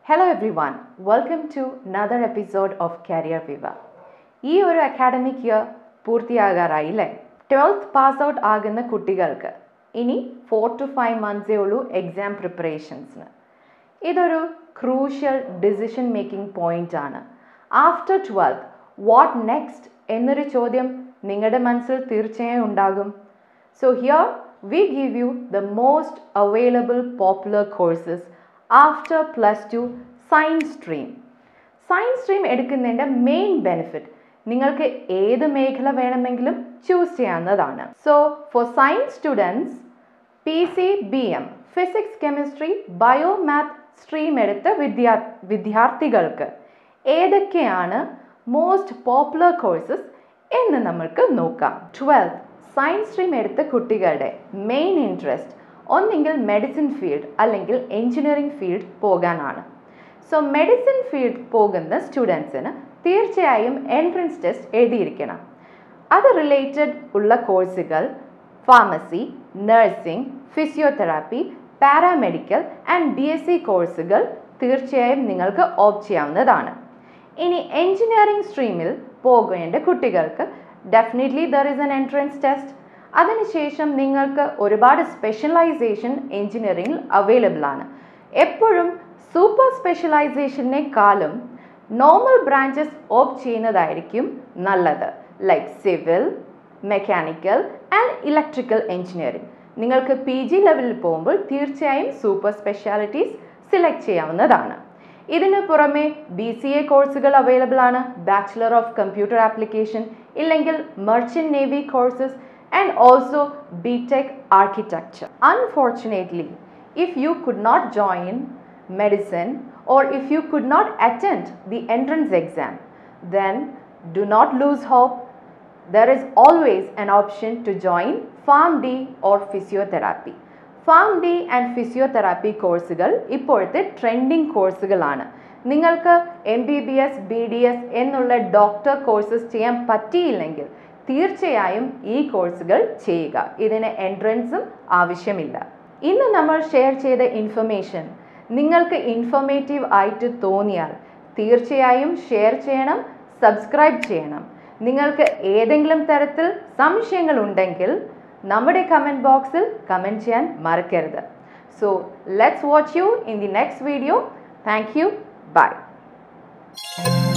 Hello everyone welcome to another episode of Career Viva ഈ ഒരു academic year പൂർത്തിയാകാറായില്ലേ twelfth pass out ആകുന്ന കുട്ടികൾക്ക് ഇനി ഫോർ ടു ഫൈവ് മന്ത്സേ ഉള്ളൂ എക്സാം പ്രിപ്പറേഷൻസിന് ഇതൊരു ക്രൂഷ്യൽ ഡിസിഷൻ മേക്കിംഗ് പോയിന്റ് ആണ് ആഫ്റ്റർ ട്വൽത്ത് വാട്ട് നെക്സ്റ്റ് എന്നൊരു ചോദ്യം നിങ്ങളുടെ മനസ്സിൽ തീർച്ചയായും ഉണ്ടാകും so here we give you the most available popular courses after plus two science stream science stream എടുക്കുന്നതിൻ്റെ മെയിൻ ബെനിഫിറ്റ് നിങ്ങൾക്ക് ഏത് മേഖല വേണമെങ്കിലും ചൂസ് ചെയ്യാവുന്നതാണ് so for science students P C B M physics chemistry bio math stream എടുത്ത വിദ്യാ വിദ്യാർത്ഥികൾക്ക് ഏതൊക്കെയാണ് മോസ്റ്റ് പോപ്പുലർ കോഴ്സസ് എന്ന് നമ്മൾക്ക് നോക്കാം ട്വൽത്ത് സയൻസ് സ്ട്രീം എടുത്ത കുട്ടികളുടെ മെയിൻ ഇൻട്രസ്റ്റ് ഒന്നെങ്കിൽ മെഡിസിൻ ഫീൽഡ് അല്ലെങ്കിൽ എഞ്ചിനീയറിംഗ് ഫീൽഡ് പോകാനാണ് സോ മെഡിസിൻ ഫീൽഡ് പോകുന്ന സ്റ്റുഡൻസിന് തീർച്ചയായും എൻട്രൻസ് ടെസ്റ്റ് എഴുതിയിരിക്കണം അത് റിലേറ്റഡ് ഉള്ള കോഴ്സുകൾ pharmacy nursing physiotherapy paramedical and B S C കോഴ്സുകൾ തീർച്ചയായും നിങ്ങൾക്ക് ഓപ്റ്റ് ചെയ്യാവുന്നതാണ് ഇനി എഞ്ചിനീയറിംഗ് സ്ട്രീമിൽ പോകേണ്ട കുട്ടികൾക്ക് ഡെഫിനറ്റ്ലി ദർ ഇസ് എൻ എൻട്രൻസ് ടെസ്റ്റ് അതിനുശേഷം നിങ്ങൾക്ക് ഒരുപാട് സ്പെഷ്യലൈസേഷൻ എഞ്ചിനീയറിംഗിൽ അവൈലബിൾ ആണ് എപ്പോഴും സൂപ്പർ സ്പെഷ്യലൈസേഷനേക്കാളും നോർമൽ ബ്രാഞ്ചസ് ഓപ്റ്റ് ചെയ്യുന്നതായിരിക്കും നല്ലത് like civil mechanical and electrical engineering നിങ്ങൾക്ക് പി ജി ലെവലിൽ പോകുമ്പോൾ തീർച്ചയായും സൂപ്പർ സ്പെഷ്യാലിറ്റീസ് സെലക്ട് ചെയ്യാവുന്നതാണ് ഇതിന് പുറമെ ബി സി എ കോഴ്സുകൾ അവൈലബിൾ ആണ് ബാച്ചിലർ ഓഫ് കമ്പ്യൂട്ടർ ആപ്ലിക്കേഷൻ ഇല്ലെങ്കിൽ merchant navy courses and also BTech architecture. Unfortunately, if you could not join medicine or if you could not attend the entrance exam, then do not lose hope. There is always an option to join PharmD or physiotherapy. Pharm D and physiotherapy കോഴ്സുകൾ ഇപ്പോഴത്തെ trending കോഴ്സുകളാണ് നിങ്ങൾക്ക് M B B S B D S എന്നുള്ള doctor courses ചെയ്യാൻ പറ്റിയില്ലെങ്കിൽ തീർച്ചയായും ഈ കോഴ്സുകൾ ചെയ്യുക ഇതിന് എൻട്രൻസും ആവശ്യമില്ല ഇന്ന് നമ്മൾ ഷെയർ ചെയ്ത ഇൻഫർമേഷൻ നിങ്ങൾക്ക് ഇൻഫർമേറ്റീവ് ആയിട്ട് തോന്നിയാൽ തീർച്ചയായും ഷെയർ ചെയ്യണം സബ്സ്ക്രൈബ് ചെയ്യണം നിങ്ങൾക്ക് ഏതെങ്കിലും തരത്തിൽ സംശയങ്ങൾ ഉണ്ടെങ്കിൽ നമ്മുടെ കമൻറ്റ് ബോക്സിൽ കമൻറ്റ് ചെയ്യാൻ മറക്കരുത് so let's watch you in the next video thank you by